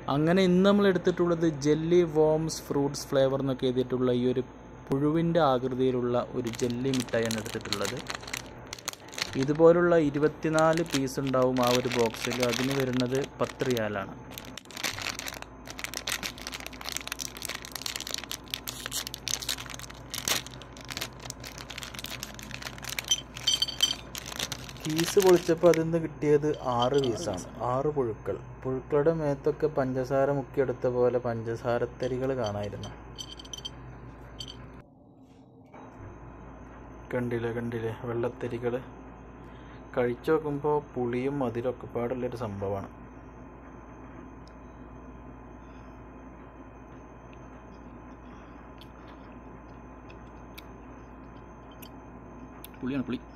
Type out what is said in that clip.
അങ്ങനെ ഇന്ന് നമ്മൾ എടുത്തിട്ടുള്ളത് ജെല്ലി വോംസ് ഫ്രൂട്ട്സ് ഫ്ലേവർ എന്നൊക്കെ എഴുതിയിട്ടുള്ള ഈ ഒരു പുഴുവിൻ്റെ ആകൃതിയിലുള്ള ഒരു ജെല്ലി മിഠായിയാണ് എടുത്തിട്ടുള്ളത് ഇതുപോലുള്ള ഇരുപത്തിനാല് പീസ് ഉണ്ടാവും ആ ഒരു ബോക്സിൽ അതിന് വരുന്നത് പത്ത് റിയാലാണ് കീസ് പൊളിച്ചപ്പോൾ അതിൽ നിന്ന് കിട്ടിയത് ആറ് പീസാണ് ആറ് പുഴുക്കൾ പുഴുക്കളുടെ മേത്തൊക്കെ പഞ്ചസാര മുക്കിയെടുത്ത പോലെ പഞ്ചസാരത്തരികൾ കാണായിരുന്നു കണ്ടില്ലേ കണ്ടില്ലേ വെള്ളത്തരികൾ കഴിച്ചു നോക്കുമ്പോൾ പുളിയും മധുരമൊക്കെ പാടുള്ളൊരു സംഭവമാണ് പുളിയാണ് പുളി